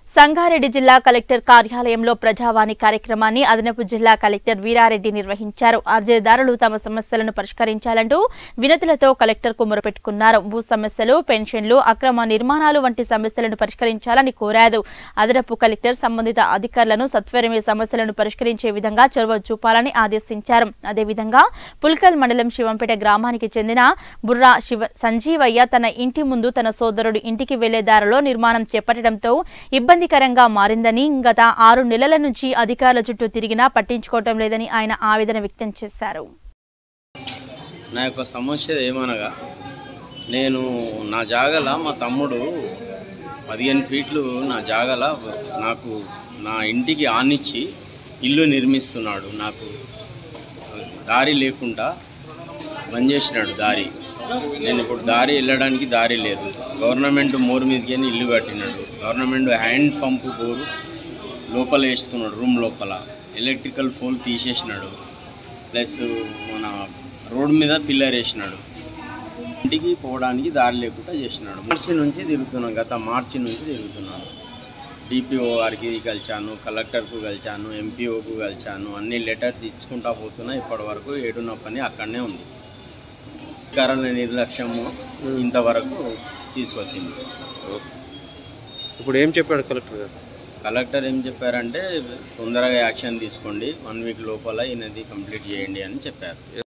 సంగారెడ్డి జిల్లా కలెక్టర్ కార్యాలయంలో ప్రజావాణి కార్యక్రమాన్ని అదనపు జిల్లా కలెక్టర్ వీరారెడ్డి నిర్వహించారు అర్జీదారులు తమ సమస్యలను పరిష్కరించాలంటూ వినతులతో కలెక్టర్ కు మొరపెట్టుకున్నారు భూ సమస్యలు పెన్షన్లు అక్రమ నిర్మాణాలు వంటి సమస్యలను పరిష్కరించాలని కోరారు అదనపు కలెక్టర్ సంబంధిత అధికారులను సత్వరమే సమస్యలను పరిష్కరించే విధంగా చొరవ చూపాలని ఆదేశించారు అదేవిధంగా పుల్కల్ మండలం శివంపేట గ్రామానికి చెందిన బుర్రా శివ సంజీవయ్య తన ఇంటి ముందు తన సోదరుడు ఇంటికి వెళ్లే దారిలో నిర్మాణం చేపట్టడంతో ఇబ్బందికరంగా మారిందని గత ఆరు నెలల నుంచి అధికారుల చుట్టూ తిరిగినా పట్టించుకోవటం లేదని ఆయన ఆవేదన వ్యక్తం చేశారు నా యొక్క సమస్య ఏమనగా నేను నా జాగల మా తమ్ముడు పదిహేను ఫీట్లు నా జాగల నాకు నా ఇంటికి ఆనిచ్చి ఇల్లు నిర్మిస్తున్నాడు నాకు దారి లేకుండా బంద్ చేసినాడు దారి నేను ఇప్పుడు దారి వెళ్ళడానికి దారి లేదు గవర్నమెంట్ మోరు మీదకి ఇల్లు కట్టినాడు గవర్నమెంట్ హ్యాండ్ పంపు బోరు లోపల వేసుకున్నాడు రూమ్ లోపల ఎలక్ట్రికల్ పోల్ తీసేసినాడు ప్లస్ మన రోడ్ మీద పిల్లర్ వేసినాడు ఇంటికి పోవడానికి దారి లేకుండా చేసినాడు మార్చి నుంచి తిరుగుతున్నాను గత మార్చి నుంచి తిరుగుతున్నాను డిపిఓ గారికి కలిశాను కలెక్టర్కు కలిశాను ఎంపీఓకు కలిశాను అన్ని లెటర్స్ ఇచ్చుకుంటా పోతున్నా ఇప్పటి వరకు ఏడున్న పని అక్కడనే ఉంది అధికారుల నిర్లక్ష్యము ఇంతవరకు తీసుకొచ్చింది ఇప్పుడు ఏం చెప్పాడు కలెక్టర్ గారు కలెక్టర్ ఏం చెప్పారంటే తొందరగా యాక్షన్ తీసుకోండి వన్ వీక్ లోపల ఈయనది కంప్లీట్ చేయండి అని చెప్పారు